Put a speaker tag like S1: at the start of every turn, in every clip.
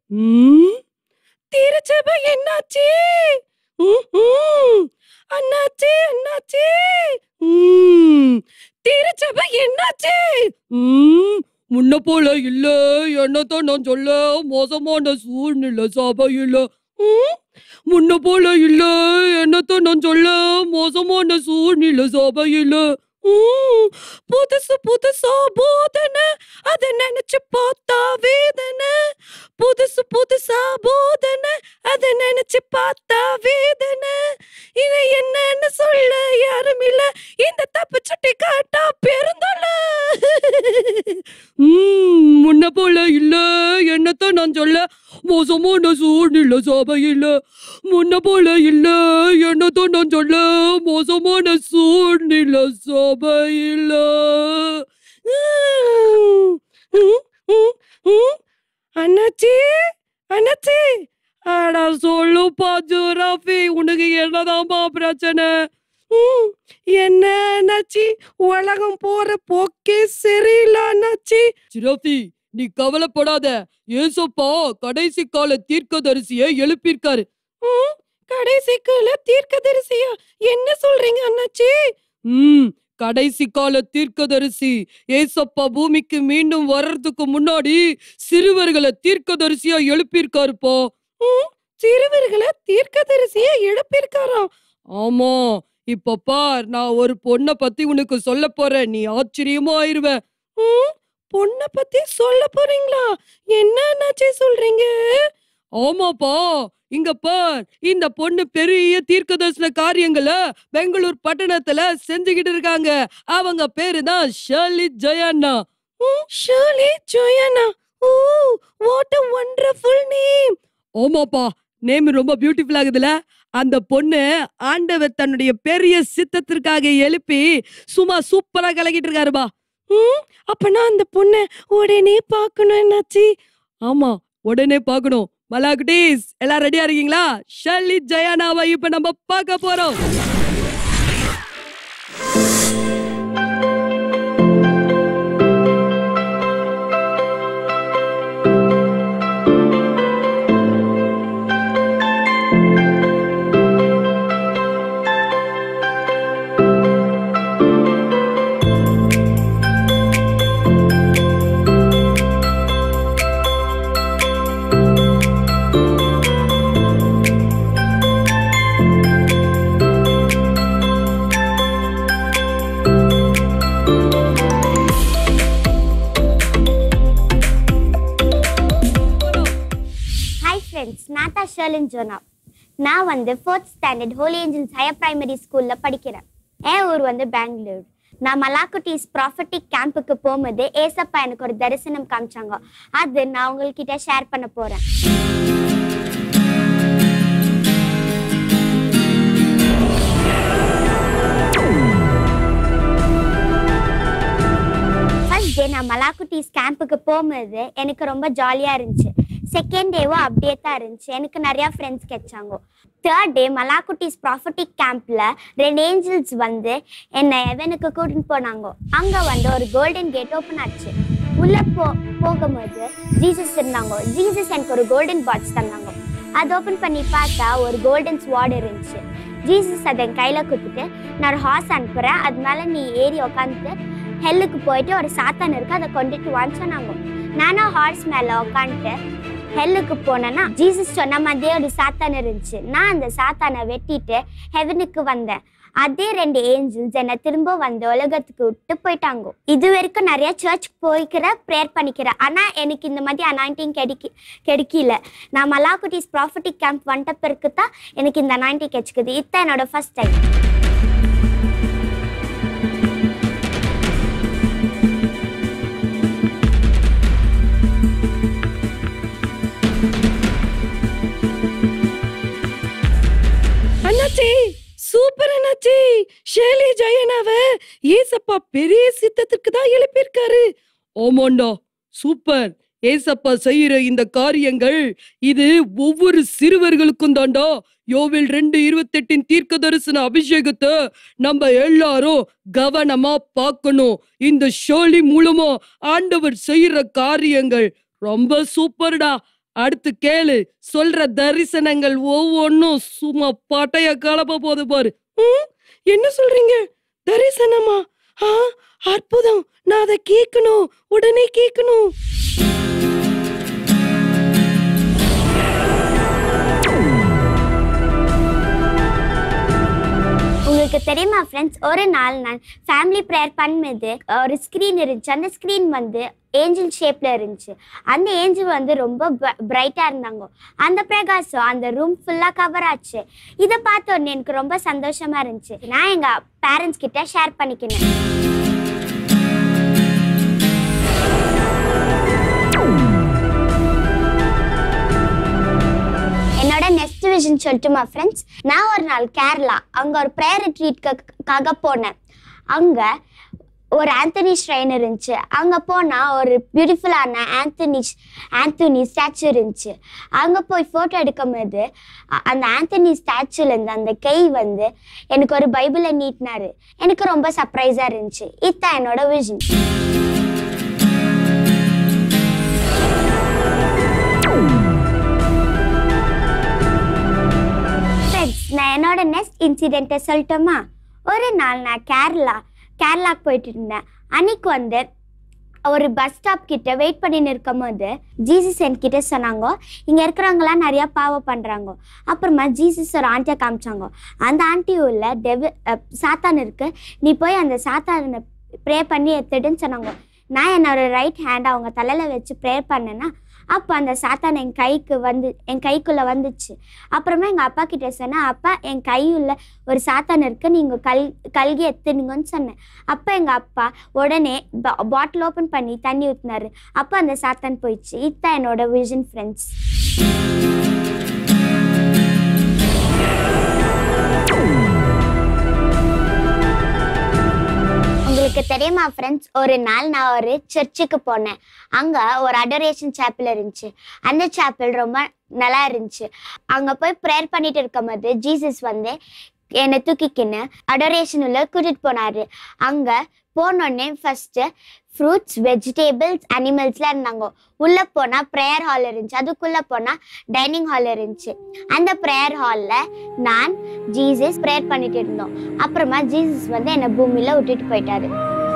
S1: ம், திருச்சபை என்னாச்சு ம்ஹும். அண்ணாச்சி அண்ணாச்சி ம், திருச்சபை என்னாச்சு ம், முன்ன போல இல்ல என்னதான் நான் சொல்ல மோசமான சூழ்நிலை சபையில ம், முன்ன போல இல்ல என்னதான் நான் சொல்ல மோசமான சூழ்நிலை சபையில ம், புதுசு புதுசா போதனை அத நினைச்சு பார்த்தா வேதனை புதுசு புதுசா போதனை அத நினைச்சு பார்த்தா வேதனை இது என்னன்னு சொல்ல யாரும் இல்ல இந்த தப்பு சுட்டி காட்டா பெருந்தொல்ல உம் முன்ன போல இல்ல என்னத்தான் நான் சொல்ல மோசமான சூழ்நிலை சபையில முன்ன போல இல்ல என்னத்தான் நான் சொல்ல மோசமான சூழ்நிலை சபையில உம், உம், உம், உம். அண்ணாச்சி அண்ணாச்சி அடா சொல்லுப்பா ஜோராஃபி உனக்கு என்னதான்ப்பா பிரச்சனை ம், என்ன அண்ணாச்சி உலகம் போற போக்கே சரியில்லை அண்ணாச்சி ஜிராஃபி நீ கவலைப்படாத ஏசப்பா கடைசி கால தீர்க்கதரிசியை எழுப்பியிருக்காரு ம், கடைசி கால தீர்க்கதரிசியா என்ன சொல்றீங்க அண்ணாச்சி ம் கடைசி கால தீர்க்கதரிசி ஏசப்பா பூமிக்கு மீண்டும் வர்றதுக்கு முன்னாடி சிறுவர்களை தீர்க்கதரிசியா எழுப்பியிருக்காருப்பா ம், சிறுவர்களை தீர்க்கதரிசியா எழுப்பியிருக்காரா ஆமா இப்ப பார் நான் ஒரு பொண்ண பத்தி உனக்கு சொல்ல போறேன் நீ ஆச்சரியமா ஆயிருவ ம், பொண்ண பத்தி சொல்ல போறீங்களா என்னன்னாச்சு சொல்றீங்க ஆமாப்பா இங்க பார் இந்த பொண்ணு பெரிய தீர்க்கதரிசன காரியங்களை பெங்களூர் பட்டணத்துல செஞ்சுக்கிட்டு இருக்காங்க அவங்க பேரு தான் Shirley Jayanna Shirley Jayanna oh what a wonderful name ஆமாப்பா நேம் ரொம்ப பியூட்டிஃபுல் ஆகுதுல அந்த பொண்ணு ஆண்டவர் தன்னுடைய பெரிய சித்தத்திற்காக எழுப்பி சும்மா சூப்பரா கலக்கிட்டு இருக்காருப்பா ம் அப்பனா அந்த பொண்ணை உடனே பார்க்கணும் என்னாச்சு ஆமா உடனே பார்க்கணும் மலாகுட்டீஸ் எல்லாம் ரெடியா இருக்கீங்களா ஷர்லி ஜெயானாவை இப்ப நம்ம பார்க்க போறோம்
S2: ஹாய் ஃப்ரெண்ட்ஸ் நான் தான் ஷர்லின் ஜோனா நான் வந்து fourth standard Holy Angels higher primary ஸ்கூலில் படிக்கிறேன் என் ஊர் வந்து பெங்களூர் நான் மலாக்குட்டிஸ் ப்ராஃபட்டிக் கேம்புக்கு போகும்போது ஏசப்பா எனக்கு ஒரு தரிசனம் காமிச்சாங்க அது நான் உங்கள்கிட்ட ஷேர் பண்ண போகிறேன் ஃபர்ஸ்ட் டே நான் மலாக்குட்டிஸ் கேம்புக்கு போகும்போது எனக்கு ரொம்ப ஜாலியாக இருந்துச்சு செகண்ட் டேவும் அப்படியே தான் இருந்துச்சு எனக்கு நிறையா ஃப்ரெண்ட்ஸ் கிடைச்சாங்க தேர்ட் டே மலாக்குட்டிஸ் ப்ராஃபட்டிக் கேம்பில் ரெண்டு ஏஞ்சல்ஸ் வந்து என்னை எவனுக்கு கூட்டின்னு போனாங்க அங்கே வந்து ஒரு கோல்டன் கேட் ஓப்பன் ஆச்சு உள்ளே போ போகும்போது ஜீசஸ் இருந்தாங்க ஜீசஸ் எனக்கு ஒரு கோல்டன் பாட்ச் தந்தாங்க அதை ஓப்பன் பண்ணி பார்த்தா ஒரு கோல்டன் ஸ்வாட் இருந்துச்சு ஜீசஸ் அதை என் கையில் கொடுத்துட்டு நான் ஒரு ஹார்ஸ் அனுப்புகிறேன் அது மேலே நீ ஏறி உக்காந்துட்டு ஹெல்லுக்கு போயிட்டு ஒரு சாத்தான் இருக்கு அதை கொண்டுட்டு வான்னு சொன்னாங்க நானும் ஹார்ஸ் மேலே உக்காந்துட்டு ஹெல்லுக்கு போனேன்னா ஜீசஸ் சொன்ன மாதிரியே ஒரு சாத்தான் இருந்துச்சு நான் அந்த சாத்தானை வெட்டிட்டு ஹெவனுக்கு வந்தேன் அதே ரெண்டு ஏஞ்சல்ஸ் என்னை திரும்ப வந்து உலகத்துக்கு விட்டு போயிட்டாங்க இது வரைக்கும் நிறைய சர்ச் போய்க்கிற ப்ரேயர் பண்ணிக்கிறேன் ஆனால் எனக்கு இந்த மாதிரி அனாயிண்டிங் கிடைக்க கிடைக்கல நான் மலாக்குட்டிஸ் ப்ராஃபிட்டிக் கேம்ப் வந்துட்ட பிறகு தான் எனக்கு இந்த அனாயிண்டிங் கிடைச்சிக்குது இதுதான் என்னோட ஃபர்ஸ்ட் டைம்
S1: அண்ணாச்சி சூப்பர் அண்ணாச்சி ஷேலி ஜெயனாவ ஏசப்பா பெரிய சித்தத்துக்கு தான் எழுப்பியிருக்காரு ஆமாண்டா சூப்பர் ஏசப்பா செய்யற இந்த காரியங்கள் இது ஒவ்வொரு சிறுவர்களுக்கும் தாண்டா யோவில் ரெண்டு இருபத்தெட்டின் தீர்க்க தரிசன அபிஷேகத்தை நம்ம எல்லாரும் கவனமா பார்க்கணும் இந்த ஷோலி மூலமா ஆண்டவர் செய்யற காரியங்கள் ரொம்ப சூப்பர்டா அடுத்து கேளு சொல்ற தரிசனங்கள் ஒவ்வொன்றும் சும்மா பட்டைய கலப்ப போது பாரு ம், என்ன சொல்றீங்க தரிசனமா ஆ அற்புதம் நான் அதை கேட்கணும் உடனே கேட்கணும்
S2: உங்களுக்கு தெரியுமா ஃப்ரெண்ட்ஸ் ஒரு நாள் நான் ஃபேமிலி ப்ரேயர் பண்ணும்போது ஒரு ஸ்க்ரீன் இருந்துச்சு அந்த ஸ்க்ரீன் வந்து ஏஞ்சல் ஷேப்ல இருந்துச்சு அந்த ஏஞ்சல் வந்து ரொம்ப பிரைட்டா இருந்தாங்க அந்த பிரகாசம் அந்த ரூம் ஃபுல்லா கவர் ஆச்சு இதை பார்த்த உடனே எனக்கு ரொம்ப சந்தோஷமா இருந்துச்சு நான் எங்க பேரண்ட்ஸ் கிட்ட ஷேர் பண்ணிக்கினேன் என்னோட நெக்ஸ்ட் விஷன் சொல்லட்டுமா ஃப்ரெண்ட்ஸ் நான் ஒரு நாள் கேரளா அங்க ஒரு ப்ரேயர் ரிட்ரீட்காக போனேன் அங்க ஒரு ஆந்தனி ஷ்ரைன் இருந்துச்சு அங்க போனா ஒரு பியூட்டிஃபுல்லான ஆந்தனி ஆந்தனி ஸ்டாச்சு இருந்துச்சு அங்க போய் போட்டோ எடுக்கும் போது அ- அந்த ஆந்தனி ஸ்டாச்சுல இருந்து அந்த கை வந்து எனக்கு ஒரு பைபிளை நீட்டினாரு எனக்கு ரொம்ப சர்ப்ரைஸா இருந்துச்சு இதுதான் என்னோட விஷன் ஃப்ரெண்ட்ஸ் நான் என்னோட நெக்ஸ்ட் இன்சிடென்ட்டை சொல்லட்டுமா ஒரு நாள் நான் கேரளா கேரளாக்கு போயிட்டு இருந்தேன் அன்னைக்கு வந்து ஒரு பஸ் ஸ்டாப் கிட்ட வெயிட் பண்ணின்னு இருக்கும்போது ஜீசஸ் என்கிட்ட சொன்னாங்க இங்கே இருக்கிறவங்களாம் நிறையா பாவம் பண்ணுறாங்க அப்புறமா ஜீசஸ் ஒரு ஆண்டியை காமிச்சாங்க அந்த ஆண்டி உள்ள டெவி அஹ், சாத்தான் இருக்கு நீ போய் அந்த சாத்தானை ப்ரே பண்ணி எடுத்துடுன்னு சொன்னாங்க நான் என்னோட ரைட் ஹேண்ட் அவங்க தலையில் வச்சு ப்ரேயர் பண்ணேன்னா அப்போ அந்த சாத்தான் என் கைக்கு வந்து என் கைக்குள்ளே வந்துச்சு அப்புறமா எங்கள் அப்பா கிட்ட சொன்னேன் அப்பா என் கையுள்ள ஒரு சாத்தான் இருக்கு நீங்கள் கல் கல்கி எத்துனுங்கன்னு சொன்னேன் அப்போ எங்கள் அப்பா உடனே பாட்டில் ஓப்பன் பண்ணி தண்ணி ஊற்றினாரு அப்போ அந்த சாத்தான் போயிடுச்சு இதுதான் என்னோட விஷன் ஃப்ரெண்ட்ஸ் உங்களுக்கு தெரியுமா ஃப்ரெண்ட்ஸ் ஒரு நாள் நான் ஒரு சர்ச்சுக்கு போனேன் அங்கே ஒரு அடரேஷன் சேப்பல் இருந்துச்சு அந்த சேப்பல் ரொம்ப நல்லா இருந்துச்சு அங்கே போய் ப்ரேயர் பண்ணிட்டு இருக்கும்போது ஜீசஸ் வந்து என்னை தூக்கிக்கின்னு அடரேஷன் உள்ள கூட்டிட்டு போனாரு அங்கே போனோடனே ஃபர்ஸ்ட் ஃப்ரூட்ஸ் வெஜிடபிள்ஸ் அனிமல்ஸ்லாம் இருந்தாங்க உள்ளே போனால் ப்ரேயர் ஹால் இருந்துச்சு அதுக்குள்ளே போனால் டைனிங் ஹால் இருந்துச்சு அந்த ப்ரேயர் ஹாலில் நான் ஜீசஸ் ப்ரேயர் பண்ணிட்டு இருந்தோம் அப்புறமா ஜீசஸ் வந்து என்னை பூமியில் விட்டுட்டு போயிட்டாரு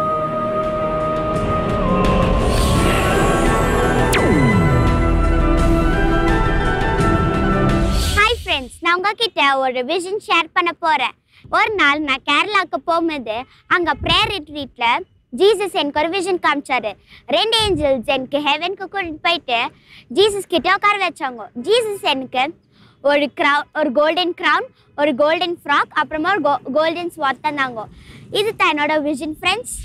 S2: ஹாய் ஃப்ரெண்ட்ஸ் நான் உங்ககிட்ட ஒரு விஷன் ஷேர் பண்ண போறேன் ஒரு நாள் நான் கேரளாவுக்கு போகும்போது அங்க ப்ரேயர் ரிட்ரீட்ல ஜீசஸ் எனக்கு ஒரு விஷன் காமிச்சாரு ரெண்டு ஏஞ்சல்ஸ் எனக்கு ஹெவனுக்கு கூட்டிட்டு போயிட்டு ஜீசஸ் கிட்ட உட்கார வச்சாங்க ஜீசஸ் எனக்கு ஒரு க்ரௌன் ஒரு கோல்டன் க்ரௌன் ஒரு கோல்டன் ஃப்ராக் அப்புறமா ஒரு கோல்டன் ஸ்வாட் தந்தாங்க இது தான் என்னோட விஷன் ஃப்ரெண்ட்ஸ்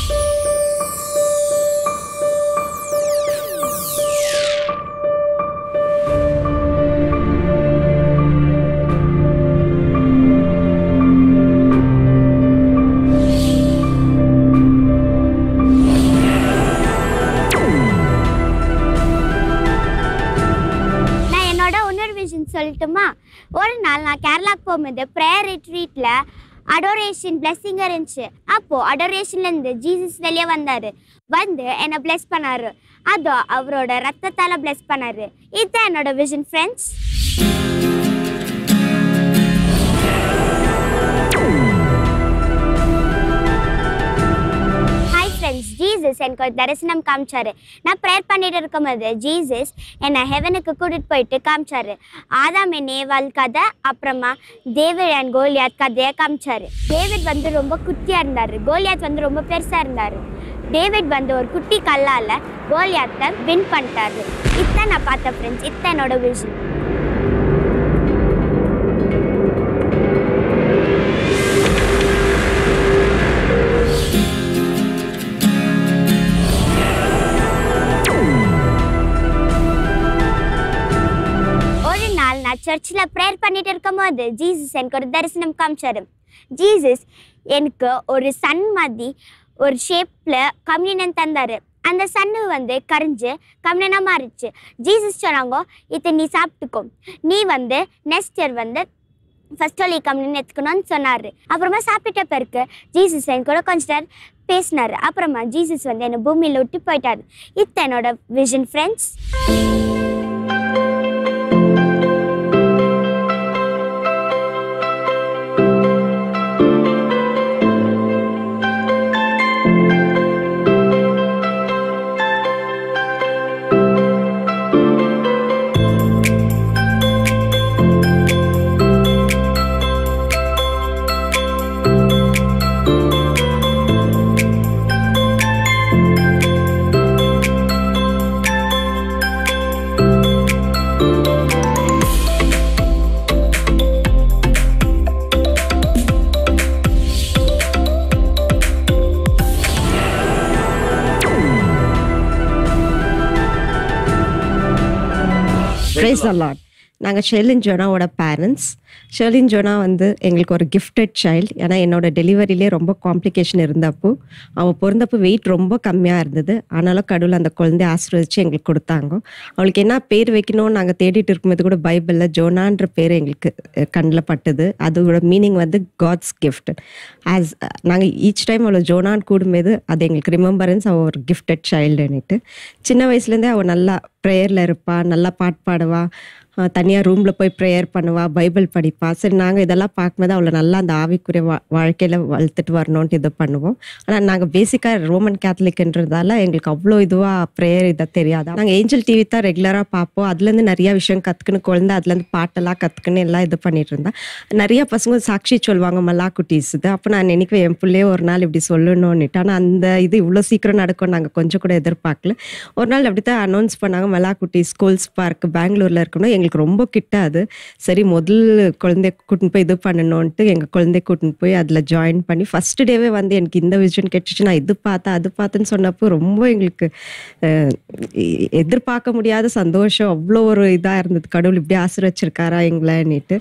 S2: நான் என்னோட இன்னொரு விஷயம் சொல்லட்டுமா ஒரு நாள் நான் கேரளாக்கு போகும்போது ப்ரேயர் ரிட்ரீட்டில் அடோரேஷன் பிளெஸ்ஸிங் இருந்துச்சு அப்போ அடோரேஷன்ல இருந்து ஜீசஸ் வெளியே வந்தாரு வந்து என்னை பிளெஸ் பண்ணாரு அதோ அவரோட ரத்தத்தால பிளெஸ் பண்ணாரு இதுதான் என்னோட vision friends hi friends Jesus எனக்கு ஒரு தரிசனம் காமிச்சாரு நான் ப்ரேயர் பண்ணிட்டு இருக்கும்போது ஜீசஸ் என்னை ஹெவனுக்கு கூட்டிட்டு போயிட்டு காமிச்சாரு ஆதாம் நேவால் கதை அப்புறமா டேவிட் அண்ட் கோலியாத் கதையை காமிச்சாரு டேவிட் வந்து ரொம்ப குட்டியா இருந்தாரு கோலியாத் வந்து ரொம்ப பெருசா இருந்தாரு டேவிட் வந்து ஒரு குட்டி கல்லால கோலியாத்தை வின் பண்ணிட்டாரு இதான் நான் பார்த்தேன் ஃப்ரெண்ட்ஸ் இதான் என்னோட விஷன் ஒரு நாள் நான் சர்ச்சில் ப்ரேயர் பண்ணிட்டு இருக்கும்போது ஜீசஸ் எனக்கு ஒரு தரிசனம் காமிச்சாரு ஜீசஸ் எனக்கு ஒரு சன் மாதிரி ஒரு ஷேப்பில் கம்யூனன் தந்தாரு அந்த சன்னு வந்து கரைஞ்சு கம்யூனா மாறிச்சு ஜீசஸ் சொன்னாங்க இதை நீ சாப்பிட்டுக்கோ நீ வந்து நெக்ஸ்ட் இயர் வந்து ஃபர்ஸ்ட் ஒலி கம்யூன் எடுத்துக்கணும்னு சொன்னார் அப்புறமா சாப்பிட்ட பிறகு ஜீசஸ் என் கூட கொஞ்ச நேரம் பேசினாரு அப்புறமா ஜீசஸ் வந்து என்னை பூமியில் விட்டு போயிட்டாரு இது என்னோட விஷன் ஃப்ரெண்ட்ஸ்
S1: ப்ரைஸ் அலாட் நாங்கள் ஷெர்லின் ஜோனாவோட பேரண்ட்ஸ் ஷெர்லின் ஜோனா வந்து எங்களுக்கு ஒரு கிஃப்டட் சைல்டு ஏன்னா என்னோட டெலிவரியிலே ரொம்ப காம்ப்ளிகேஷன் இருந்தப்போ அவள் பிறந்தப்போ வெயிட் ரொம்ப கம்மியாக இருந்தது ஆனாலும் கடவுள் அந்த குழந்தைய ஆசீர்வதிச்சு எங்களுக்கு கொடுத்தாங்க அவளுக்கு என்ன பேர் வைக்கணும்னு நாங்கள் தேடிட்டு இருக்கும்போது கூட பைபிளில் ஜோனான்ற பேர் எங்களுக்கு கண்ணில் பட்டுது அதோட மீனிங் வந்து காட்ஸ் கிஃப்ட் ஆஸ் நாங்கள் ஈச் டைம் அவளை ஜோனான்னு கூடும்போது அது எங்களுக்கு ரிமெம்பரன்ஸ் அவள் ஒரு கிஃப்டட் சைல்டுன்னுட்டு சின்ன வயசுலேருந்தே அவள் நல்லா ப்ரேயரில் இருப்பா நல்லா பாட்டு பாடுவா தனியாக ரூமில் போய் ப்ரேயர் பண்ணுவா பைபிள் படிப்பா சரி நாங்கள் இதெல்லாம் பார்க்கும்போது அவளை நல்லா அந்த ஆவிக்குரிய வா வாழ்க்கையில் வளர்த்துட்டு வரணுன்ட்டு இது பண்ணுவோம் ஆனால் நாங்கள் பேசிக்காக ரோமன் கேத்தலிக்ன்றதால எங்களுக்கு அவ்வளோ இதுவாக ப்ரேயர் இதை தெரியாது நாங்கள் ஏஞ்சல் டிவி தான் ரெகுலராக பார்ப்போம் அதுலேருந்து நிறைய விஷயம் கற்றுக்குன்னு குழந்தை அதுலேருந்து பாட்டெல்லாம் கற்றுக்குன்னு எல்லாம் இது பண்ணிட்டு இருந்தேன் நிறைய பசங்க சாட்சி சொல்லுவாங்க மல்லா குட்டீஸ் இது அப்போ நான் நினைக்குவேன் என் பிள்ளைய ஒரு நாள் இப்படி சொல்லணும்னுட்டு ஆனால் அந்த இது இவ்வளோ சீக்கிரம் நடக்கும் நாங்கள் கொஞ்சம் கூட எதிர்பார்க்கல ஒரு நாள் அப்படி தான் அனௌன்ஸ் பண்ணாங்க மல்லா குட்டி ஸ்கூல்ஸ் பார்க் பெங்களூரில் இருக்கணும் எங்களுக்கு ரொம்ப கிட்ட அது சரி முதல் குழந்தைய கூட்டின்னு போய் இது பண்ணணும்ன்ட்டு எங்கள் குழந்தைய கூட்டின்னு போய் அதில் ஜாயின் பண்ணி ஃபர்ஸ்ட் டேவே வந்து எனக்கு இந்த விஷயம் கெட்டுச்சு நான் இது பார்த்தேன் அது பார்த்தேன்னு சொன்னப்போ ரொம்ப எங்களுக்கு அஹ், எ- எதிர்பார்க்க முடியாத சந்தோஷம் அவ்வளோ ஒரு இதாக இருந்தது கடவுள் இப்படி ஆசீர்வச்சிருக்காரா எங்களைன்னுட்டு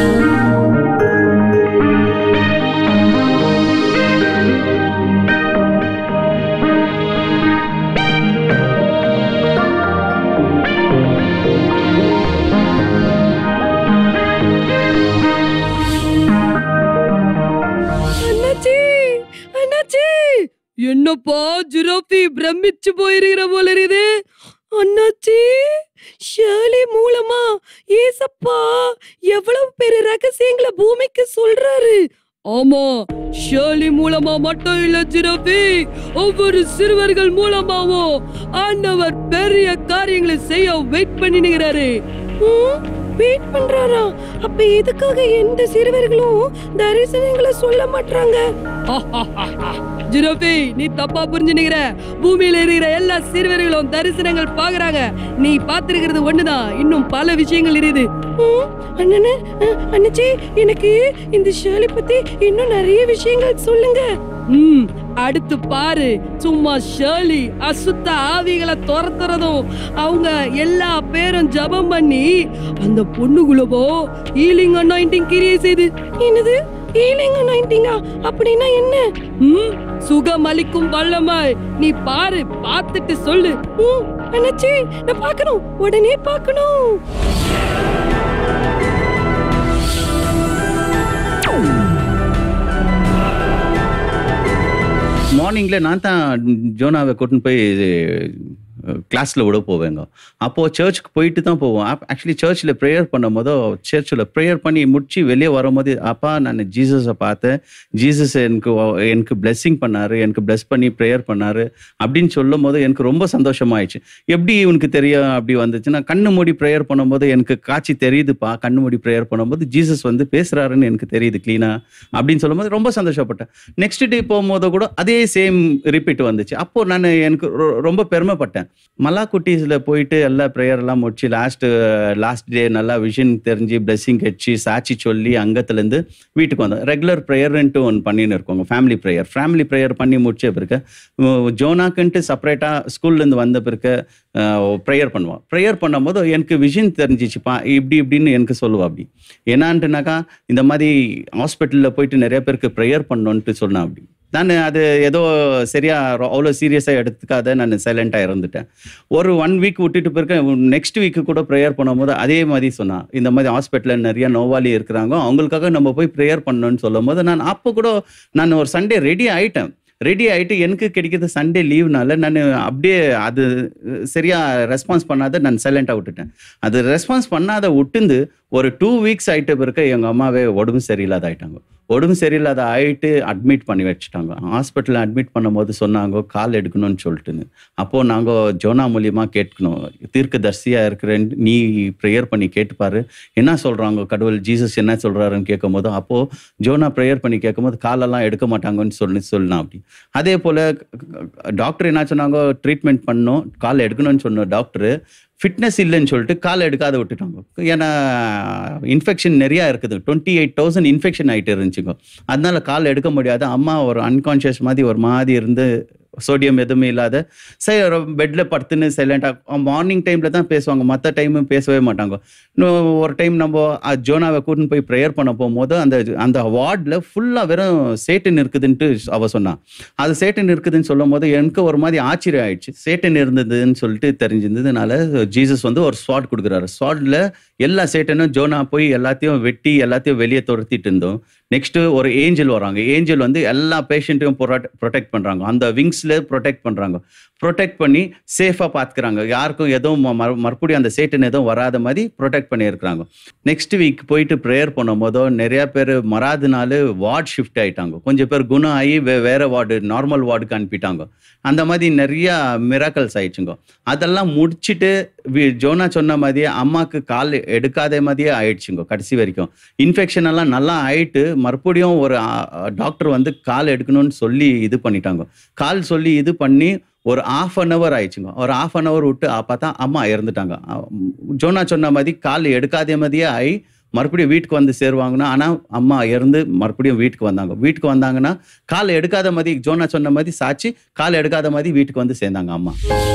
S3: அண்ணாச்சி அண்ணாச்சி என்னப்பா ஜிராஃபி பிரமிச்சு போயிருக்கிற போல இருக்குது அண்ணாச்சி ஷேலி மூலமா ஏசப்பா எவ்வளவு பெரிய ரகசியங்களை பூமிக்கு சொல்றாரு ஆமா ஷேலி மூலமா மட்டும் இல்ல ஜிராஃபி ஒவ்வொரு சிறுவர்கள் மூலமாவும் ஆண்டவர் பெரிய காரியங்களை செய்ய வெயிட் பண்ணினுகிறாரு
S1: வெயிட் பண்றாரா அப்ப எதுக்காக எந்த சிறுவர்களும் தரிசனங்களை சொல்ல மாட்டாங்க
S3: ஜிரோபி நீ தப்பா புரிஞ்சுனுகிற பூமியில இருக்கிற எல்லா சிறுவர்களும் தரிசனங்கள் பாக்குறாங்க நீ பாத்திருக்கிறது ஒண்ணுதான் இன்னும் பல விஷயங்கள் இருக்குது
S1: அண்ணனே அண்ணச்சி எனக்கு இந்த ஷேலி பத்தி இன்னும் நிறைய விஷயங்கள் சொல்லுங்க
S3: ம் அடுத்து பாரு சும்மா ஷேலி அசுத்த ஆவிகளை துரத்துறதும் அவங்க எல்லா பேரும் ஜெபம் பண்ணி அந்த பொண்ணுக்குள்ளவோ ஹீலிங் அனாயிண்டிங் கிரியை செய்து
S1: என்னது ஹீலிங் நைன்டிங்கா அப்படின்னா என்ன
S3: ம் சுகம் அளிக்கும் வல்லமை நீ பாரு பார்த்துட்டு சொல்லு
S1: ம், அண்ணாச்சி நான் பார்க்கணும் உடனே பார்க்கணும்
S4: மார்னிங்கில் நான் தான் ஜோனாவை கூட்டின்னு போய் கிளாஸில் விட போவேங்க அப்போது சர்ச்சுக்கு போயிட்டு தான் போவோம் ஆக்சுவலி சர்ச்சில் ப்ரேயர் பண்ணும் போதோ சர்ச்சில் ப்ரேயர் பண்ணி முடிச்சு வெளியே வரும்போது அப்பா நான் ஜீசஸை பார்த்தேன் ஜீசஸ் எனக்கு வ- எனக்கு blessing பண்ணாரு எனக்கு bless பண்ணி ப்ரேயர் பண்ணாரு அப்படின்னு சொல்லும் போது எனக்கு ரொம்ப சந்தோஷமாயிடுச்சு எப்படி இவனுக்கு தெரியும் அப்படி வந்துச்சுன்னா கண்ணு மூடி ப்ரேயர் பண்ணும்போது எனக்கு காட்சி தெரியுதுப்பா கண்ணு மூடி ப்ரேயர் பண்ணும்போது ஜீசஸ் வந்து பேசுறாருன்னு எனக்கு தெரியுது க்ளீனாக அப்படின்னு சொல்லும்போது ரொம்ப சந்தோஷப்பட்டேன் நெக்ஸ்ட் டே போகும்போது கூட அதே சேம் ரிப்பீட் வந்துச்சு அப்போ நான் எனக்கு ரொ- ரொம்ப பெருமைப்பட்டேன் மலா குட்டீஸில் போயிட்டு எல்லா ப்ரேயர் எல்லாம் முடிச்சு லாஸ்ட் லாஸ்ட் டே நல்லா விஷன் தெரிஞ்சு பிளெஸ்ஸிங் கட்சி சாட்சி சொல்லி அங்கத்துலேருந்து வீட்டுக்கு வந்தோம் ரெகுலர் ப்ரேயர்ன்ட்டு ஒன்று பண்ணின்னு இருக்கோங்க ஃபேமிலி ப்ரேயர் ஃபேமிலி ப்ரேயர் பண்ணி முடிச்ச பிறகு உம், ஜோனாக்குன்ட்டு செப்பரேட்டாக ஸ்கூல்லேருந்து வந்த பிறகு ப்ரேயர் பண்ணுவோம் ப்ரேயர் பண்ணும்போது எனக்கு விஷன் தெரிஞ்சிச்சுப்பா இப்படி இப்படின்னு எனக்கு சொல்லுவா அப்படி என்னான்ட்டுனாக்கா இந்த மாதிரி ஹாஸ்பிட்டலில் போயிட்டு நிறைய பேருக்கு ப்ரேயர் பண்ணணுன்ட்டு சொன்னேன் அப்படி நான் அது ஏதோ சரியா ரொ- அவ்வளோ சீரியஸாக எடுத்துக்காத நான் சைலண்ட்டாக இருந்துட்டேன் ஒரு ஒன் வீக் விட்டுட்டு பிறகு நெக்ஸ்ட் வீக்கு கூட ப்ரேயர் பண்ணும்போது அதே மாதிரி சொன்னான் இந்த மாதிரி ஹாஸ்பிட்டலில் நிறைய நோவாளி இருக்கிறாங்க அவங்களுக்காக நம்ம போய் ப்ரேயர் பண்ணணும்னு சொல்லும் போது நான் அப்போ கூட நான் ஒரு சண்டே ரெடி ஆயிட்டேன் ரெடி ஆயிட்டு எனக்கு கிடைக்கிறது சண்டே லீவ்னால நான் அப்படியே அது சரியா ரெஸ்பான்ஸ் பண்ணாத நான் சைலண்டாக விட்டுட்டேன் அது ரெஸ்பான்ஸ் பண்ணாத விட்டுந்து ஒரு டூ வீக்ஸ் ஆயிட்ட பிறகு எங்கள் அம்மாவே உடம்பு சரியில்லாத ஆயிட்டாங்க உடம்பு சரியில்லாத ஆயிட்டு அட்மிட் பண்ணி வச்சுட்டாங்க ஹாஸ்பிட்டலில் அட்மிட் பண்ணும்போது சொன்னாங்க கால் எடுக்கணும்னு சொல்லிட்டுன்னு அப்போது நாங்கள் ஜோனா மூலியமாக கேட்கணும் தீர்க்கதரிசியாக இருக்கிறேன் நீ ப்ரேயர் பண்ணி கேட்டுப்பாரு என்ன சொல்கிறாங்க கடவுள் ஜீசஸ் என்ன சொல்கிறாருன்னு கேட்கும்போது அப்போது ஜோனா ப்ரேயர் பண்ணி கேட்கும்போது காலெல்லாம் எடுக்க மாட்டாங்கன்னு சொல்லி சொன்னான் அப்படி அதே போல் டாக்டர் என்ன சொன்னாங்க ட்ரீட்மெண்ட் பண்ணோம் கால் எடுக்கணும்னு சொன்ன டாக்டரு ஃபிட்னஸ் இல்லைன்னு சொல்லிட்டு கால் எடுக்காத விட்டுட்டாங்க ஏன்னா இன்ஃபெக்ஷன் நிறையா இருக்குது டுவெண்ட்டி எயிட் தௌசண்ட் இன்ஃபெக்ஷன் ஆகிட்டு இருந்துச்சுங்க அதனால கால் எடுக்க முடியாது அம்மா ஒரு அன்கான்ஷியஸ் மாதிரி ஒரு மாதிரி இருந்து சோடியம் எதுவுமே இல்லாத சரி பெட்டில் படுத்துன்னு சைலண்டாக மார்னிங் டைமில் தான் பேசுவாங்க மற்ற டைமு பேசவே மாட்டாங்க இன்னும் ஒரு டைம் நம்ம அஹ், ஜோனாவை கூட்டின்னு போய் ப்ரேயர் பண்ண போகும்போது அந்த அந்த வார்டில் ஃபுல்லாக வெறும் சேட்டன் இருக்குதுன்ட்டு அவ சொன்னான் அது சேட்டன் இருக்குதுன்னு சொல்லும் போது எனக்கு ஒரு மாதிரி ஆச்சரியம் ஆயிடுச்சு சேட்டன் இருந்ததுன்னு சொல்லிட்டு தெரிஞ்சிருந்ததுனால ஜீசஸ் வந்து ஒரு ஸ்வாட் கொடுக்குறாரு ஸ்வாட்ல எல்லா சேட்டனும் ஜோனா போய் எல்லாத்தையும் வெட்டி எல்லாத்தையும் வெளியே துரத்திட்டு இருந்தோம் நெக்ஸ்ட் ஒரு ஏஞ்சல் வராங்க ஏஞ்சல் வந்து எல்லா பேஷண்ட்டையும் ப்ரொடெக்ட் பண்றாங்க அந்த விங்ஸ்ல ப்ரொடெக்ட் பண்றாங்க ப்ரொடெக்ட் பண்ணி சேஃபாக பார்த்துக்கிறாங்க யாருக்கும் எதுவும் ம- மறு- மறுபடியும் அந்த சேட்டன் எதுவும் வராத மாதிரி ப்ரொடெக்ட் பண்ணியிருக்கிறாங்க நெக்ஸ்ட் வீக் போயிட்டு ப்ரேயர் பண்ணும் போதோ நிறைய பேர் மறாதனால வார்டு ஷிஃப்ட் ஆயிட்டாங்க கொஞ்சம் பேர் குணம் ஆகி வே வேற வார்டு நார்மல் வார்டுக்கு அனுப்பிட்டாங்க அந்த மாதிரி நிறைய மிராக்கல்ஸ் ஆயிடுச்சுங்க அதெல்லாம் முடிச்சிட்டு வி- ஜோனா சொன்ன மாதிரியே அம்மாக்கு கால் எடுக்காத மாதிரியே ஆயிடுச்சுங்க கடைசி வரைக்கும் இன்ஃபெக்ஷன் எல்லாம் நல்லா ஆயிட்டு மறுபடியும் ஒரு டாக்டர் வந்து கால் எடுக்கணும்னு சொல்லி இது பண்ணிட்டாங்க கால் சொல்லி இது பண்ணி ஒரு ஆஃப் அன் ஹவர் ஆயிடுச்சுங்க ஒரு ஆஃப் அன் ஹவர் விட்டு அ- பார்த்தா அம்மா இறந்துட்டாங்க அ- ஜோனா சொன்ன மாதிரி கால் எடுக்காத மாதிரியே ஆகி மறுபடியும் வீட்டுக்கு வந்து சேருவாங்கன்னா ஆனால் அம்மா இறந்து மறுபடியும் வீட்டுக்கு வந்தாங்க வீட்டுக்கு வந்தாங்கன்னா கால் எடுக்காத மாதிரி ஜோனா சொன்ன மாதிரி சாச்சி கால் எடுக்காத மாதிரி வீட்டுக்கு வந்து சேர்ந்தாங்க அம்மா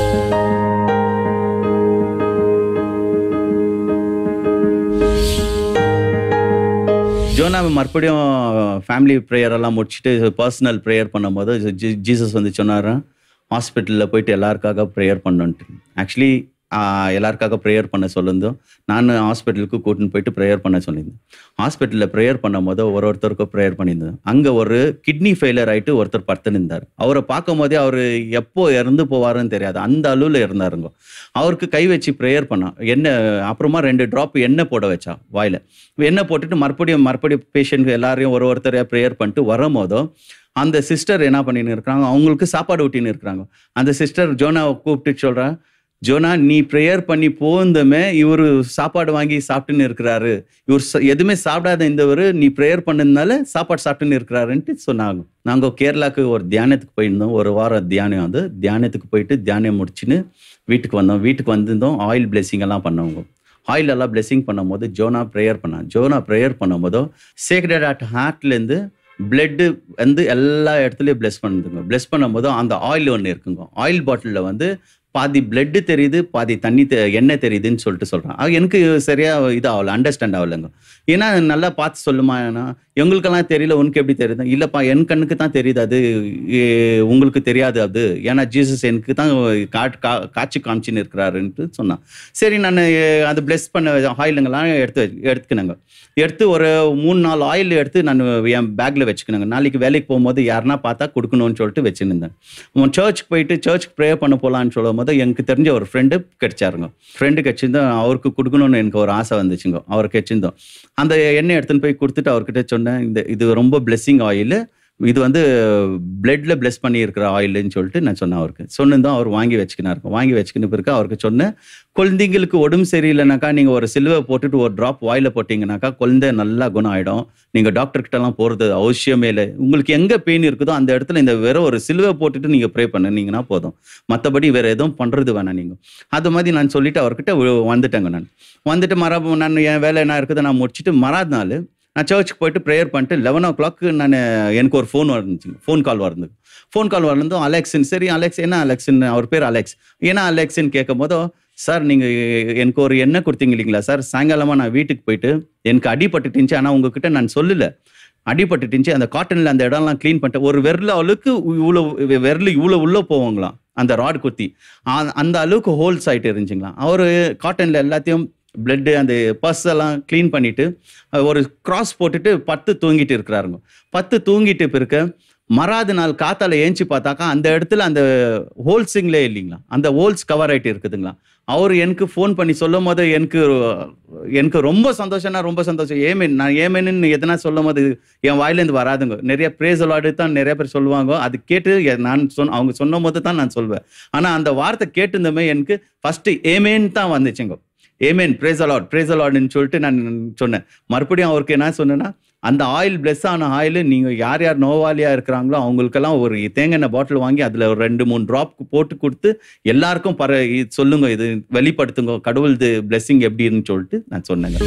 S4: ஜோனாவை மறுபடியும் ஃபேமிலி ப்ரேயர் எல்லாம் முடிச்சுட்டு பர்சனல் ப்ரேயர் பண்ணும்போது ஜீ- ஜீசஸ் வந்து சொன்னார் ஹாஸ்பிட்டலில் போயிட்டு எல்லாருக்காக ப்ரேயர் பண்ணுன்ட்டு ஆக்சுவலி எல்லாருக்காக ப்ரேயர் பண்ண சொல்லியிருந்தோம் நான் ஹாஸ்பிட்டலுக்கு கூட்டின்னு போயிட்டு ப்ரேயர் பண்ண சொல்லியிருந்தேன் ஹாஸ்பிட்டலில் ப்ரேயர் பண்ணும் போது ஒரு ஒருத்தருக்கும் ப்ரேயர் பண்ணியிருந்தேன் அங்கே ஒரு கிட்னி ஃபெயிலியர் ஆயிட்டு ஒருத்தர் படுத்துன்னு இருந்தார் அவரை பார்க்கும் போதே அவர் எப்போ இறந்து போவாருன்னு தெரியாது அந்த அளவில் இருந்தாருங்க அவருக்கு கை வச்சு ப்ரேயர் பண்ணோம் எண்ணெய் அப்புறமா ரெண்டு ட்ராப் எண்ணெய் போட வச்சா வாயில எண்ணெய் போட்டுட்டு மறுபடியும் மறுபடியும் பேஷண்ட் எல்லாரையும் ஒரு ஒருத்தரையா ப்ரேயர் பண்ணிட்டு வரும்போதோ அந்த சிஸ்டர் என்ன பண்ணின்னு இருக்கிறாங்க அவங்களுக்கு சாப்பாடு ஊட்டின்னு இருக்கிறாங்க அந்த சிஸ்டர் ஜோனாவை கூப்பிட்டு சொல்றா ஜோனா நீ ப்ரேயர் பண்ணி போந்தமே இவர் சாப்பாடு வாங்கி சாப்பிட்டுன்னு இருக்கிறாரு இவர் ச- எதுவுமே சாப்பிடாத இந்தவர் நீ ப்ரேயர் பண்ணதுனால சாப்பாடு சாப்பிட்டுன்னு இருக்கிறாருன்ட்டு சொன்னாங்க நாங்கள் கேரளாக்கு ஒரு தியானத்துக்கு போயிருந்தோம் ஒரு வாரம் தியானம் வந்து தியானத்துக்கு போயிட்டு தியானம் முடிச்சுன்னு வீட்டுக்கு வந்தோம் வீட்டுக்கு வந்திருந்தோம் ஆயில் பிளெஸிங் எல்லாம் பண்ணவங்க ஆயில் எல்லாம் பிளெஸிங் பண்ணும்போது ஜோனா ப்ரேயர் பண்ணான் ஜோனா ப்ரேயர் பண்ணும்போதோ சேக்ரெட் ஆர்ட் ஹார்ட்லேருந்து பிளட்டு வந்து எல்லா இடத்துலையும் பிளெஸ் பண்ணுதுங்க பிளெஸ் பண்ணும்போது அந்த ஆயில் ஒன்று இருக்குங்க ஆயில் பாட்டிலில் வந்து பாதி பிளட்டு தெரியுது பாதி தண்ணி தெ- எண்ணெய் தெரியுதுன்னு சொல்லிட்டு சொல்கிறான் அது எனக்கு சரியா இது ஆகல அண்டர்ஸ்டாண்ட் ஆகலைங்க ஏன்னா நல்லா பார்த்து சொல்லுமா ஏன்னா எங்களுக்கெல்லாம் தெரியல உனக்கு எப்படி தெரியுது இல்லைப்பா என் கண்ணுக்கு தான் தெரியுது அது ஏ, உங்களுக்கு தெரியாது அது ஏன்னா ஜீசஸ் எனக்கு தான் காட் கா காட்சி காமிச்சின்னு இருக்கிறாருன்ட்டு சொன்னான் சரி நான் அது பிளெஸ் பண்ண ஆயிலுங்கெல்லாம் எடுத்து வச்சு- எடுத்துக்கினேங்க எடுத்து ஒரு மூணு நாலு ஆயில் எடுத்து நான் என் பேக்கில் வச்சுக்கினேங்க நாளைக்கு வேலைக்கு போகும்போது யாருன்னா பார்த்தா கொடுக்கணும்னு சொல்லிட்டு வச்சுருந்தேன் உன் சர்ச்சுக்கு போயிட்டு சர்ச்சுக்கு ப்ரே பண்ண போகலான்னு சொல்லும் போது எனக்கு தெரிஞ்ச ஒரு ஃப்ரெண்டு கிடைச்சாருங்க ஃப்ரெண்டு கிடைச்சிருந்தோம் அவருக்கு கொடுக்கணும்னு எனக்கு ஒரு ஆசை வந்துச்சுங்க அவர் கிடைச்சிருந்தோம் அந்த எண்ணெய் எடுத்துன்னு போய் கொடுத்துட்டு அவர்கிட்ட சொன்னேன் இந்த இது ரொம்ப பிளெஸ்ஸிங் ஆயில் இது வந்து பிளட்ல பிளெஸ் பண்ணி இருக்கிற ஆயில்னு சொல்லிட்டு நான் சொன்னேன் அவருக்கு சொன்னதும் அவர் வாங்கி வச்சுக்கினாரு வாங்கி வச்சுக்கின பிறகு அவருக்கு சொன்னேன் குழந்தைங்களுக்கு உடம்பு சரியில்லைனாக்கா நீங்கள் ஒரு சிலுவை போட்டுட்டு ஒரு ட்ராப் வாயில போட்டிங்கனாக்கா குழந்தை நல்லா குணம் ஆகிடும் நீங்கள் டாக்டர் கிட்டலாம் போகிறது அவசியமே இல்லை உங்களுக்கு எங்கே பெயின் இருக்குதோ அந்த இடத்துல இந்த வெறும் ஒரு சிலுவை போட்டுட்டு நீங்கள் ப்ரே பண்ணினீங்கன்னா போதும் மற்றபடி வேற எதுவும் பண்ணுறது வேணாம் நீங்கள் அது மாதிரி நான் சொல்லிட்டு அவர்கிட்ட வ- வந்துட்டேங்க நான் வந்துட்டு மர நான் என் வேலை என்ன இருக்குதோ நான் முடிச்சுட்டு மறாத நாள் நான் சர்ச்சுக்கு போயிட்டு ப்ரேயர் பண்ணிட்டு லெவன் ஓ கிளாக் நான் எனக்கு ஒரு ஃபோன் வந்துச்சுங்க ஃபோன் கால் வருது ஃபோன் கால் வரலும் அலெக்ஸின் சரி அலெக்ஸ் என்ன அலெக்ஸின் அவர் பேர் அலெக்ஸ் ஏன்னா அலெக்ஸின்னு கேட்கும் போதோ சார் நீங்கள் எனக்கு ஒரு எண்ணெய் கொடுத்தீங்க இல்லைங்களா சார் சாயங்காலமாக நான் வீட்டுக்கு போயிட்டு எனக்கு அடிபட்டுட்டுச்சு ஆனால் உங்ககிட்ட நான் சொல்லலை அடிபட்டுட்டுச்சு அந்த காட்டனில் அந்த இடம்லாம் க்ளீன் பண்ணிட்டு ஒரு விரல அளவுக்கு இவ்வளோ விரல் இவ்வளோ உள்ளே போவாங்களாம் அந்த ராட் குத்தி ஆ- அந்த அளவுக்கு ஹோல்ஸ் ஆகிட்டு இருந்துச்சுங்களாம் அவர் காட்டனில் எல்லாத்தையும் பிளட்டு அந்த பர்ஸ் எல்லாம் க்ளீன் பண்ணிட்டு அஹ், ஒரு கிராஸ் போட்டுட்டு பத்து தூங்கிட்டு இருக்கிறாருங்க பத்து தூங்கிட்டு பிறகு மறாத நாள் காத்தால ஏஞ்சி பார்த்தாக்கா அந்த இடத்துல அந்த ஹோல்ஸிங்லே இல்லைங்களா அந்த ஹோல்ஸ் கவர் ஆயிட்டு இருக்குதுங்களா அவர் எனக்கு ஃபோன் பண்ணி சொல்லும் போது எனக்கு எனக்கு ரொம்ப சந்தோஷம்னா ரொம்ப சந்தோஷம் ஏமேன் நான் ஏமேன்னு எதனா சொல்லும் போது என் வாயிலேருந்து வராதுங்க நிறைய பிரேஸ் அலாடு தான் நிறைய பேர் சொல்லுவாங்க அது கேட்டு எ- நான் சொன்ன அவங்க சொன்ன போது தான் நான் சொல்வேன் ஆனால் அந்த வார்த்தை கேட்டிருந்தமே எனக்கு ஃபர்ஸ்ட் ஏமேன் தான் வந்துச்சுங்க ஏமேன் பிரேஸ் அலாட் பிரேஸ் அலாட்னு சொல்லிட்டு நான் சொன்னேன் மறுபடியும் அவருக்கு என்ன சொன்னேன்னா அந்த ஆயில் பிளெஸ் ஆன ஆயில் நீங்கள் யார் யார் நோவாலியாக இருக்கிறாங்களோ அவங்களுக்கெல்லாம் ஒரு தேங்காய் எண்ணெய் பாட்டில் வாங்கி அதில் ஒரு ரெண்டு மூணு ட்ராப் போட்டு கொடுத்து எல்லாருக்கும் பர இது சொல்லுங்க இது வெளிப்படுத்துங்க கடவுள் இது பிளெஸ்ஸிங் எப்படின்னு சொல்லிட்டு நான் சொன்னேங்க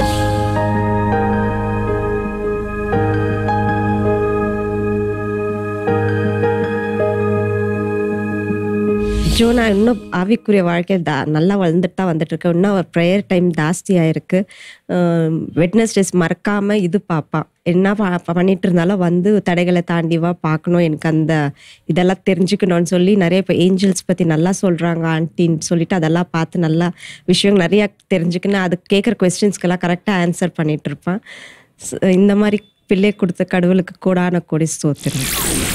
S1: ஜோனா இன்னும் ஆவிக்குரிய வாழ்க்கை தா நல்லா வளர்ந்துட்டு தான் வந்துட்டு இருக்கு இன்னும் ப்ரேயர் டைம் ஜாஸ்தியாக இருக்கு வெட்னஸ்டேஸ் மறக்காம இது பார்ப்பான் என்ன ப- ப- பண்ணிட்டு இருந்தாலும் வந்து தடைகளை தாண்டி வா பார்க்கணும் எனக்கு அந்த இதெல்லாம் தெரிஞ்சுக்கணும்னு சொல்லி நிறைய இப்போ ஏஞ்சல்ஸ் பற்றி நல்லா சொல்கிறாங்க ஆன்ட்டின்னு சொல்லிட்டு அதெல்லாம் பார்த்து நல்லா விஷயம் நிறைய தெரிஞ்சுக்கணும் அது கேட்குற கொஸ்டின்ஸ்க்கெல்லாம் கரெக்டாக ஆன்சர் பண்ணிட்டு இருப்பான் So, இந்த மாதிரி பிள்ளை கொடுத்த கடவுளுக்கு கூடான கொடி ஸ்தோத்திரம்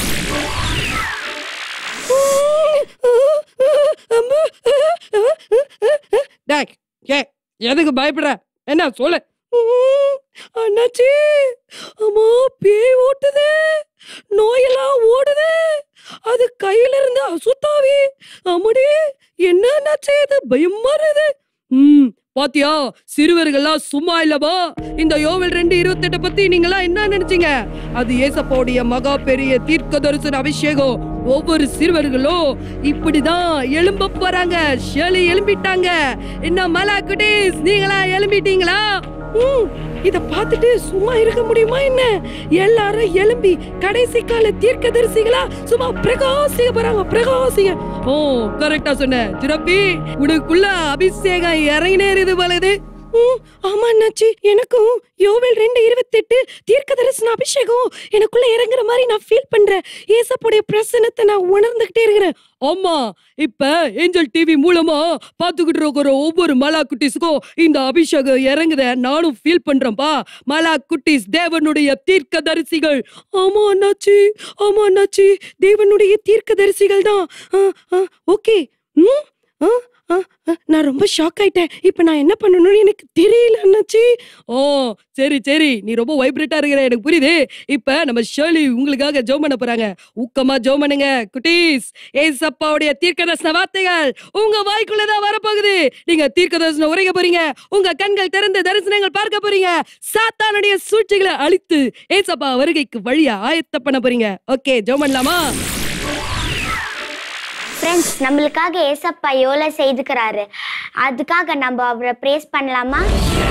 S3: டேய் ஏ எதுக்கு பயப்படுற என்ன சொல்லு
S1: உம், அண்ணாச்சி அம்மா பேய் ஓட்டுது நோயெல்லாம் ஓடுது அது கையில இருந்து அசுத்தாவி அம்முடி என்ன அண்ணாச்சி இது பயமா இருக்குது
S3: ம் பாத்தியா சிறுவர்கள்லாம் சும்மா இல்லவா இந்த யோவில் ரெண்டு இருபத்தெட்ட பத்தி நீங்களாம் என்ன நினைச்சீங்க அது ஏசப்பாவுடைய மகா பெரிய தீர்க்க தரிசன அபிஷேகம் ஒவ்வொரு சிறுவர்களும் இப்படிதான் எழும்ப போறாங்க ஷேலி எழும்பிட்டாங்க என்ன மலா குட்டீஸ் நீங்களா எழும்பிட்டீங்களா
S1: ம், இத பார்த்துட்டு சும்மா இருக்க முடியுமா என்ன எல்லாரும் எழும்பி கடைசி கால தீர்க்கதரிசிகளா சும்மா பிரகாசிக்க போறாங்க பிரகாசிக்க
S3: ஓ கரெக்டா சொன்ன திரப்பி உனக்குள்ள அபிஷேகம் இறங்கினேருது போலது
S1: ம், ஆமா அண்ணாச்சி எனக்கும் யோவேல் ரெண்டு இருபத்தெட்டு தீர்க்க தரிசன அபிஷேகம் எனக்குள்ள இறங்குற மாதிரி நான் ஃபீல் பண்றேன் ஏசப்புடைய பிரசனத்தை நான் உணர்ந்துகிட்டே இருக்கிறேன்
S3: ஆமா இப்ப ஏஞ்சல் டிவி மூலமா பாத்துக்கிட்டு இருக்கிற ஒவ்வொரு மலா குட்டீஸ்க்கும் இந்த அபிஷேகம் இறங்குத நானும் ஃபீல் பண்றேன்பா மலா குட்டீஸ் தேவனுடைய தீர்க்க தரிசிகள்
S1: ஆமா அண்ணாச்சி ஆமா அண்ணாச்சி தேவனுடைய தீர்க்க தரிசிகள் தான் ஓகே ம் ஆ, ஆ, ஆ, நான் ரொம்ப ஷாக் ஆயிட்டேன் இப்போ நான் என்ன பண்ணணும்னு எனக்கு தெரியல அண்ணாச்சி
S3: ஓ சரி சரி நீ ரொம்ப வைப்ரேட்டா இருக்கிற எனக்கு புரியுது இப்ப நம்ம ஷேர்லி உங்களுக்காக ஜோம் பண்ண போறாங்க ஊக்கமா ஜோம் பண்ணுங்க குட்டீஸ் ஏசப்பாவுடைய தீர்க்கதர்சன வார்த்தைகள் உங்க வாய்க்குள்ளதான் வரப்போகுது நீங்க தீர்க்கதர்சனம் உரைக்க போறீங்க உங்க கண்கள் திறந்து தரிசனங்கள் பார்க்க போறீங்க சாத்தானுடைய சூழ்ச்சிகளை அழித்து ஏசப்பா வருகைக்கு வழியா ஆயத்த பண்ண போறீங்க ஓகே ஜோம் பண்ணலாமா
S2: ஃப்ரெண்ட்ஸ் நம்மளுக்காக ஏசப்பா எவ்வளோ செய்துக்கிறாரு அதுக்காக நம்ம அவரை ப்ரேஸ் பண்ணலாமா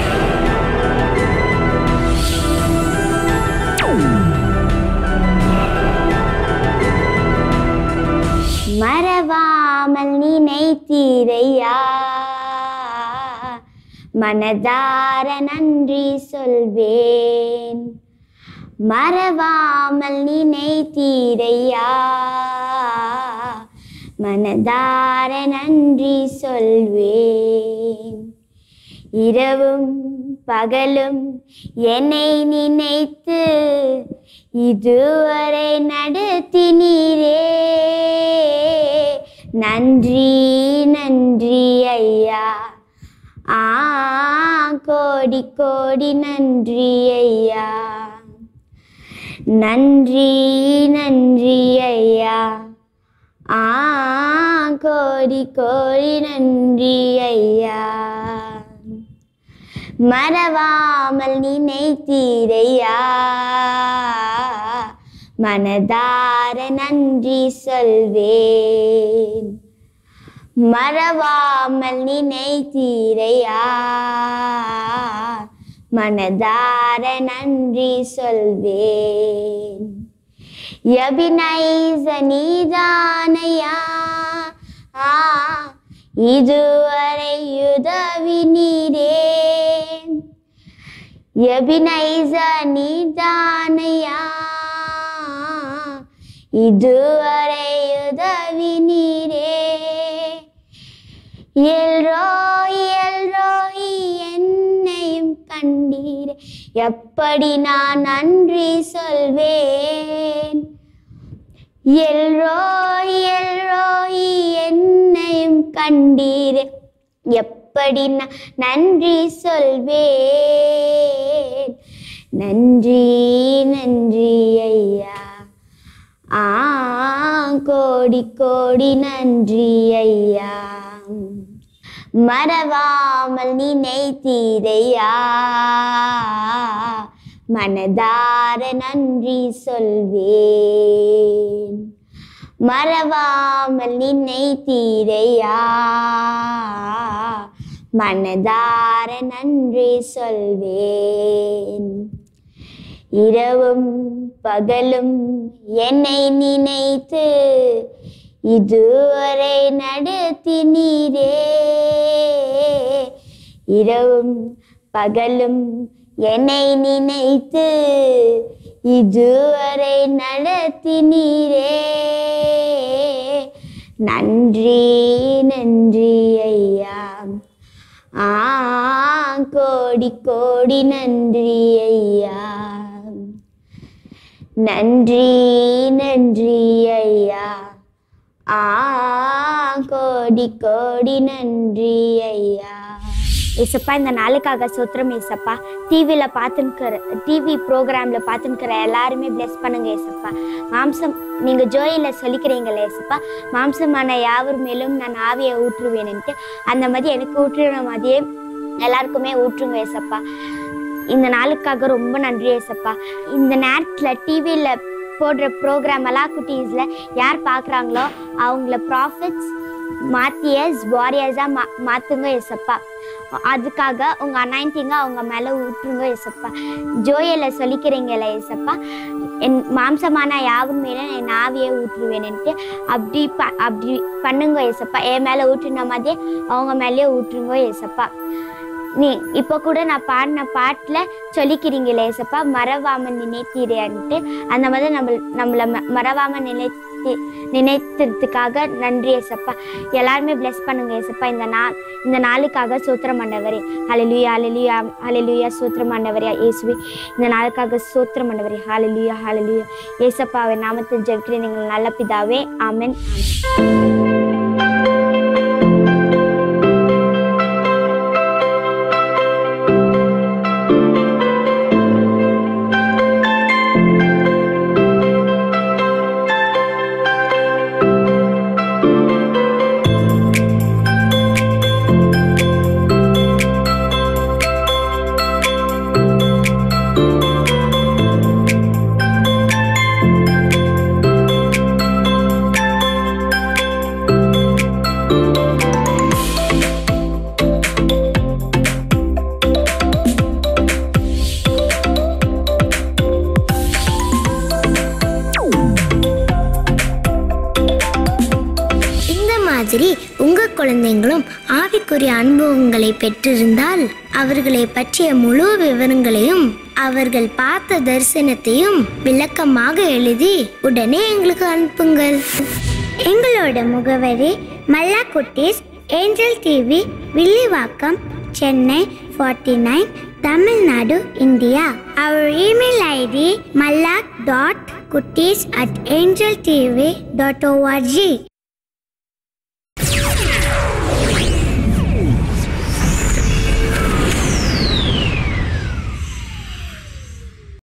S2: மறவாமல் நினைத்தீரையா மனதார நன்றி சொல்வேன் மறவாமல் நினைத்தீரையா மனதார நன்றி சொல்வேன் இரவும் பகலும் என்னை நினைத்து இதுவரை நடத்தினீரே நன்றி நன்றி ஐயா ஆ கோடி கோடி நன்றி ஐயா நன்றி நன்றி ஐயா ஆ கோடி கோடி நன்றி ஐயா மறவாமல் நினைத்தீரையா மனதார நன்றி சொல்வேன் மறவாமல் நினைத்தீரையா மனதார நன்றி சொல்வேன் எபினைச நீதானையா ஆ இதுவரை உதவி நீரே எபினைச நீதானையா இதுவரை உதவி நீரே எல்ரோய் எல்ரோய் என்னையும் கண்டீரே எப்படி நான் நன்றி சொல்வேன் எல்ரோய் எல்ரோய் என்னையும் கண்டீரே எப்படி நான் நன்றி சொல்வேன் நன்றி நன்றி ஐயா ஆ கோடி கோடி நன்றி ஐயா மறவாமல் நினைத்தீரையா மனதார நன்றி சொல்வேன் மறவாமல் நினைத்தீரையா மனதார நன்றி சொல்வேன் இரவும் பகலும் என்னை நினைத்து இதுவரை நடத்தினீரே இரவும் பகலும் என்னை நினைத்து இதுவரை நடத்தினீரே நன்றி நன்றி ஐயா ஆ கோடி கோடி நன்றி ஐயா நன்றி நன்றி ஐயா ஆ கோடி கோடி நன்றி ஐயா ஏசப்பா இந்த நாளுக்காக சோத்திரம் ஏசப்பா டிவியில் பார்த்துன்னுக்கிற டிவி ப்ரோக்ராமில் பார்த்துன்னுக்கிற எல்லாருமே ப்ளெஸ் பண்ணுங்க ஏசப்பா மாம்சம் நீங்கள் ஜோயில சொல்லிக்கிறீங்களே ஏசப்பா மாம்சமான யாவர் மேலும் நான் ஆவியை ஊற்றுவேன்ட்டு அந்த மாதிரி எனக்கு ஊற்றுற மாதிரியே எல்லாருக்குமே ஊற்றுங்க ஏசப்பா இந்த நாளுக்காக ரொம்ப நன்றி ஏசப்பா இந்த நேரத்தில் டிவியில் போடுற ப்ரோக்ராம் எல்லாம் குட்டீஸில் யார் பார்க்குறாங்களோ அவங்கள ப்ராஃபிட்ஸ் மாத்தியஸ் வாரியர்ஸாக மா மாற்றுங்க ஏசப்பா அதுக்காக உங்கள் அனாயிண்டிங்க அவங்க மேலே ஊற்றுங்க ஏசப்பா ஜோயலை சொல்லிக்கிறீங்களே ஏசப்பா என் மாம்சமான யாவும் மேலே என் ஆவியை ஊற்றுவேன்ட்டு அப்படி ப அப்படி பண்ணுங்க ஏசப்பா என் மேலே ஊற்றுன மாதிரியே அவங்க மேலேயே ஊற்றுங்க ஏசப்பா நீ இப்போ கூட நான் பாடின பாட்டில் சொல்லிக்கிறீங்களே ஏசப்பா மறவாம நினைத்தீரேன்ட்டு அந்த மாதிரி நம்ம நம்மளை ம- மறவாம நினைத்து நினைத்ததுக்காக நன்றி ஏசப்பா எல்லாருமே ப்ளெஸ் பண்ணுங்க ஏசப்பா இந்த நாள் இந்த நாளுக்காக சூத்திரம் ஆண்டவரே ஹalleluya ஹalleluya ஹalleluya சூத்திரம் ஆண்டவரே இயேசுவே இந்த நாளுக்காக சூத்திரம் ஆண்டவரே ஹalleluya ஹalleluya ஏசப்பாவை நாமத்தில் ஜெபிக்கிறேன் நீங்கள் நல்ல பிதாவே ஆமென் ஆமென்
S5: இந்த மாதிரி உங்க குழந்தைங்களும் ஆவிக்குரிய அனுபவங்களை பெற்றிருந்தால் அவர்களை பற்றிய முழு விவரங்களையும் அவர்கள் பார்த்த தரிசனத்தையும் விளக்கமாக எழுதி உடனே எங்களுக்கு அனுப்புங்கள் எங்களோட முகவரி Malla Kutties Angel TV Villivakkam Chennai forty nine Tamil Nadu India அவர் இமெயில் ஐடி மல்லாக் dot Kutties at Angel TV dot O R G